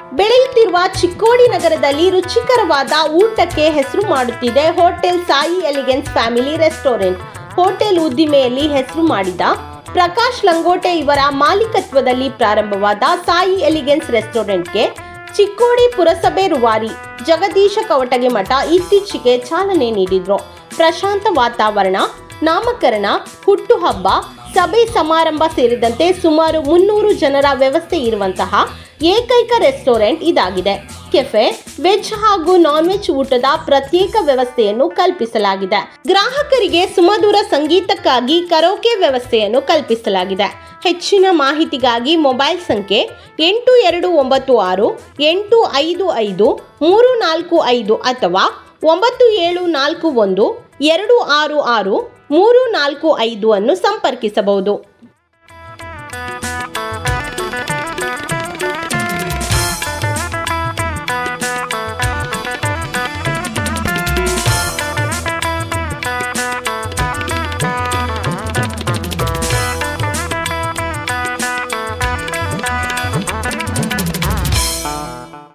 ಬೆಳೆಯುತ್ತಿರುವ ಚಿಕ್ಕೋಡಿ ನಗರದಲ್ಲಿ ರುಚಿಕರವಾದ ಊಟಕ್ಕೆ ಹೆಸರು ಮಾಡುತ್ತಿದೆ hotel Sai elegance family restaurant hotel ಉದ್ದಿಮೆಯಲ್ಲಿ ಹೆಸರು ಮಾಡಿದ ಪ್ರಕಾಶ್ ಲಂಗೋಟೆ ಇವರ ಮಾಲೀಕತ್ವದಲ್ಲಿ ಪ್ರಾರಂಭವಾದ ಸಾಯಿ ಎಲಿಗೆನ್ಸ್ ರೆಸ್ಟೋರೆಂಟ್ಗೆ ಚಿಕ್ಕೋಡಿ ಪುರಸಭೆ ರೂವಾರಿ ಜಗದೀಶ ಕವಟಗಿ ಮಠ ಇತ್ತೀಚೆಗೆ ಚಾಲನೆ ನೀಡಿದ್ರು ಪ್ರಶಾಂತ ವಾತಾವರಣ ನಾಮಕರಣ ಹುಟ್ಟುಹಬ್ಬ ಸಭೆ ಸಮಾರಂಭ ಸೇರಿದಂತೆ ಸುಮಾರು ಮುನ್ನೂರು ಜನರ ವ್ಯವಸ್ಥೆ ಇರುವಂತಹ ಏಕೈಕ ರೆಸ್ಟೋರೆಂಟ್ ಇದಾಗಿದೆ ಕೆಫೆ ವೆಜ್ ಹಾಗೂ ನಾನ್ ವೆಜ್ ಊಟದ ಪ್ರತ್ಯೇಕ ವ್ಯವಸ್ಥೆಯನ್ನು ಕಲ್ಪಿಸಲಾಗಿದೆ ಗ್ರಾಹಕರಿಗೆ ಸುಮಧುರ ಸಂಗೀತಕ್ಕಾಗಿ ಕರೋಕೆ ವ್ಯವಸ್ಥೆಯನ್ನು ಕಲ್ಪಿಸಲಾಗಿದೆ ಹೆಚ್ಚಿನ ಮಾಹಿತಿಗಾಗಿ ಮೊಬೈಲ್ ಸಂಖ್ಯೆ ಎಂಟು ಎರಡು ಒಂಬತ್ತು ಆರು ಎಂಟು ಐದು ಐದು ಮೂರು ನಾಲ್ಕು ಐದು ಅಥವಾ ಒಂಬತ್ತು ಏಳು ನಾಲ್ಕು ಒಂದು ಎರಡು ಆರು ಆರು ಮೂರು ನಾಲ್ಕು ಐದು ಅನ್ನು ಸಂಪರ್ಕಿಸಬಹುದು